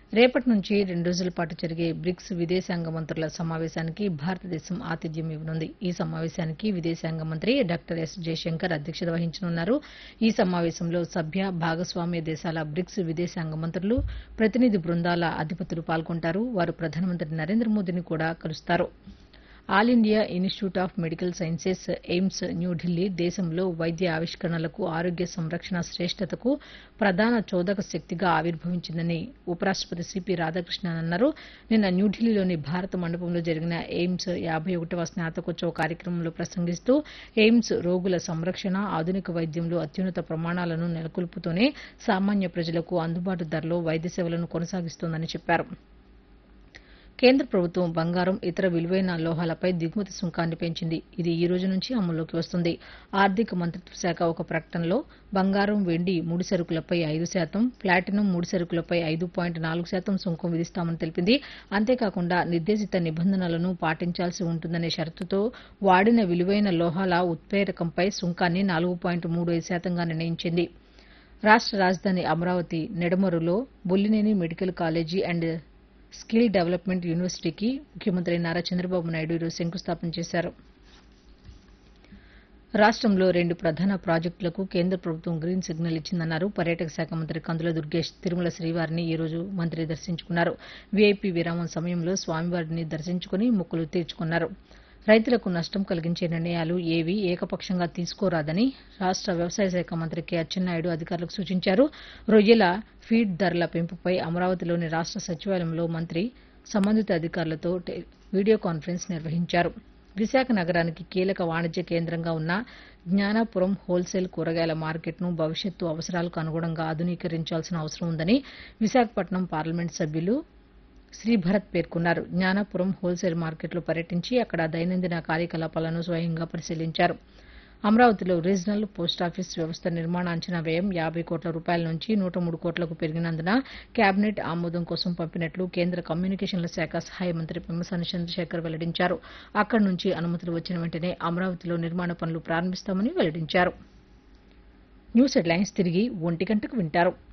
రేపటి నుంచి రెండు రోజుల పాటు జరిగే బ్రిక్స్ విదేశాంగ మంత్రుల సమావేశానికి భారతదేశం ఆతిథ్యం ఇవ్వనుంది ఈ సమావేశానికి విదేశాంగ మంత్రి డాక్టర్ ఎస్ జయశంకర్ అధ్యక్షత వహించనున్నారు ఈ సమావేశంలో సభ్య భాగస్వామ్య దేశాల బ్రిక్స్ విదేశాంగ మంత్రులు ప్రతినిధి బృందాల అధిపతులు పాల్గొంటారు వారు ప్రధానమంత్రి నరేంద్ర మోదీని కూడా కలుస్తారు All India Institute of Medical Sciences AIIMS New Delhi దేశంలో వైద్య ఆవిష్కరణలకు ఆరోగ్య సంరక్షణ శ్రేష్టతకు ప్రధాన చోదక శక్తిగా ఆవిర్భవించిందని ఉపరాష్టపతి సిపి రాధాకృష్ణన్ అన్నారు నిన్న న్యూఢిల్లీలోని భారత మండపంలో జరిగిన ఎయిమ్స్ యాభై ఒకటవ స్నాతకోత్సవ కార్యక్రమంలో ప్రసంగిస్తూ ఎయిమ్స్ రోగుల సంరక్షణ ఆధునిక వైద్యంలో అత్యున్నత ప్రమాణాలను నెలకొల్పుతూనే సామాన్య ప్రజలకు అందుబాటు ధరలో వైద్య సేవలను కొనసాగిస్తోందని చెప్పారు కేంద్ర ప్రభుత్వం బంగారం ఇతర విలువైన లోహాలపై దిగుమతి సుంకాన్ని పెంచింది ఇది ఈ రోజు నుంచి అమల్లోకి వస్తుంది ఆర్థిక మంత్రిత్వ శాఖ ఒక ప్రకటనలో బంగారం వెండి ముడి సరుకులపై ఐదు శాతం ప్లాటినం ముడి సరుకులపై ఐదు పాయింట్ నాలుగు శాతం సుంకం విధిస్తామని తెలిపింది అంతేకాకుండా నిర్దేశిత నిబంధనలను పాటించాల్సి ఉంటుందనే షరతుతో వాడిన విలువైన లోహాల ఉత్ప్రేరకంపై సుంకాన్ని నాలుగు పాయింట్ మూడు ఐదు శాతంగా నిర్ణయించింది రాష్ట రాజధాని అమరావతి నెడమరులో Bollineni medical college and skill development యూనివర్సిటీకి ముఖ్యమంత్రి నారా చంద్రబాబు నాయుడు ఈరోజు శంకుస్థాపన చేశారు రాష్టంలో రెండు ప్రధాన ప్రాజెక్టులకు కేంద్ర ప్రభుత్వం గ్రీన్ సిగ్నల్ ఇచ్చిందన్నారు పర్యాటక శాఖ మంత్రి కందుల దుర్గేష్ తిరుమల శ్రీవారిని ఈ రోజు మంత్రి దర్శించుకున్నారు వీఐపీ విరామం సమయంలో స్వామివారిని దర్శించుకుని మొక్కులు తీర్చుకున్నారు రైతులకు నష్టం కలిగించే నిర్ణయాలు ఏవీ ఏకపక్షంగా తీసుకోరాదని రాష్ట వ్యవసాయ శాఖ మంత్రి కె అచ్చెన్నాయుడు అధికారులకు సూచించారు రొయ్యల ఫీడ్ ధరల పెంపుపై అమరావతిలోని రాష్ట సచివాలయంలో మంత్రి సంబంధిత అధికారులతో వీడియో కాన్ఫరెన్స్ నిర్వహించారు విశాఖ నగరానికి కీలక వాణిజ్య కేంద్రంగా ఉన్న జ్ఞానాపురం హోల్సేల్ కూరగాయల మార్కెట్ను భవిష్యత్తు అవసరాలకు అనుగుణంగా ఆధునీకరించాల్సిన అవసరం ఉందని విశాఖపట్నం పార్లమెంట్ సభ్యులు శ్రీభరత్ పేర్కొన్నారు జ్ఞానాపురం హోల్సేల్ మార్కెట్లో పర్యటించి అక్కడ దైనందిన కార్యకలాపాలను స్వయంగా పరిశీలించారు అమరావతిలో రీజనల్ పోస్టాఫీస్ వ్యవస్థ నిర్మాణ అంచనా వ్యయం యాబై కోట్ల రూపాయల నుంచి నూట మూడు కోట్లకు పెరిగినందున కేబినెట్ ఆమోదం కోసం పంపినట్లు కేంద్ర కమ్యూనికేషన్ల శాఖ సహాయ మంత్రి పెమ్మసాని చంద్రశేఖర్ వెల్లడించారు అక్కడి నుంచి అనుమతులు వచ్చిన వెంటనే అమరావతిలో నిర్మాణ పనులు ప్రారంభిస్తామని వెల్లడించారు న్యూస్ హెడ్లైన్స్ తిరిగి ఒంటి గంటకు వింటారు